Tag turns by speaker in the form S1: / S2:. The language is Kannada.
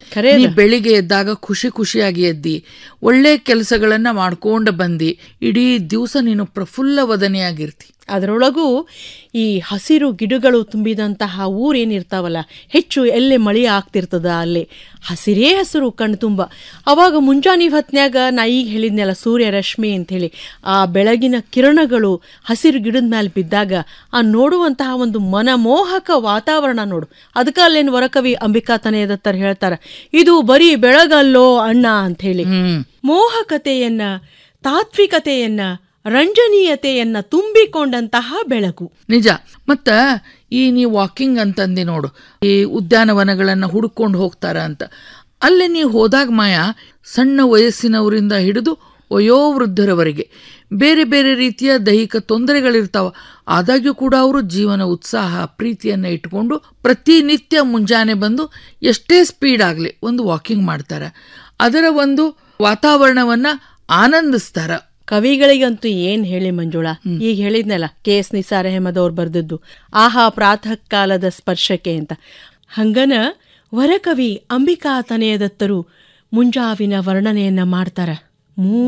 S1: ಖರೆ
S2: ನೀ ಬೆಳಿಗ್ಗೆ ಎದ್ದಾಗ ಖುಷಿ ಖುಷಿಯಾಗಿ ಎದ್ದಿ ಒಳ್ಳೆ ಕೆಲಸಗಳನ್ನ ಮಾಡ್ಕೊಂಡು ಬಂದಿ ಇಡೀ ದಿವಸ ನೀನು ಪ್ರಫುಲ್ಲ ವದನೆಯಾಗಿರ್ತಿ
S1: ಅದರೊಳಗೂ ಈ ಹಸಿರು ಗಿಡಗಳು ತುಂಬಿದಂತಹ ಊರೇನಿರ್ತಾವಲ್ಲ ಹೆಚ್ಚು ಎಲ್ಲೇ ಮಳೆ ಆಗ್ತಿರ್ತದ ಅಲ್ಲಿ ಹಸಿರೇ ಹಸಿರು ಕಣ್ಣು ತುಂಬ ಅವಾಗ ಮುಂಜಾನೆ ಹೊತ್ನ್ಯಾಗ ನಾ ಈಗ ಹೇಳಿದ್ನಲ್ಲ ಸೂರ್ಯ ರಶ್ಮಿ ಅಂಥೇಳಿ ಆ ಬೆಳಗಿನ ಕಿರಣಗಳು ಹಸಿರು ಗಿಡದ ಮೇಲೆ ಬಿದ್ದಾಗ ಆ ನೋಡುವಂತಹ ಒಂದು ಮನಮೋಹಕ ವಾತಾವರಣ ನೋಡು ಅದಕ್ಕೆ ಅಲ್ಲೇನು ವರಕವಿ ಅಂಬಿಕಾ ತನೆಯದತ್ತರ ಹೇಳ್ತಾರೆ ಇದು ಬರೀ ಬೆಳಗಲ್ಲೋ ಅಣ್ಣ ಅಂಥೇಳಿ
S2: ಹ್ಮ್
S1: ಮೋಹಕತೆಯನ್ನ ತಾತ್ವಿಕತೆಯನ್ನ ರಂಜನೀಯತೆಯನ್ನ ತುಂಬಿಕೊಂಡಂತಹ ಬೆಳಕು
S2: ನಿಜ ಮತ್ತ ಈ ನೀ ವಾಕಿಂಗ್ ಅಂತಂದಿ ನೋಡು ಈ ಉದ್ಯಾನವನಗಳನ್ನ ಹುಡುಕೊಂಡು ಹೋಗ್ತಾರ ಅಂತ ಅಲ್ಲಿ ನೀ ಹೋದಾಗ ಮಾಯ ಸಣ್ಣ ವಯಸ್ಸಿನವರಿಂದ ಹಿಡಿದು ವಯೋವೃದ್ಧರವರೆಗೆ ಬೇರೆ ಬೇರೆ ರೀತಿಯ ದೈಹಿಕ ತೊಂದರೆಗಳಿರ್ತಾವ ಆದಾಗ್ಯೂ ಕೂಡ ಅವರು ಜೀವನ ಉತ್ಸಾಹ ಪ್ರೀತಿಯನ್ನು ಇಟ್ಕೊಂಡು ಪ್ರತಿನಿತ್ಯ ಮುಂಜಾನೆ ಬಂದು ಎಷ್ಟೇ ಸ್ಪೀಡ್ ಆಗಲಿ ಒಂದು ವಾಕಿಂಗ್ ಮಾಡ್ತಾರೆ ಅದರ ಒಂದು ವಾತಾವರಣವನ್ನ ಆನಂದಿಸ್ತಾರ
S1: ಕವಿಗಳಿಗಂತೂ ಏನ್ ಹೇಳಿ ಮಂಜುಳಾ ಈಗ ಹೇಳಿದ್ನಲ್ಲ ಕೆ ಎಸ್ ನಿಸಾರ್ ಅಹಮದ್ ಅವ್ರು ಬರ್ದದ್ದು ಆಹಾ ಪ್ರಾತಃ ಕಾಲದ ಸ್ಪರ್ಶಕ್ಕೆ ಅಂತ ಹಂಗನ ವರಕವಿ ಅಂಬಿಕಾ ತನೆಯದತ್ತರು ಮುಂಜಾವಿನ ವರ್ಣನೆಯನ್ನ ಮಾಡ್ತಾರ ಮೂ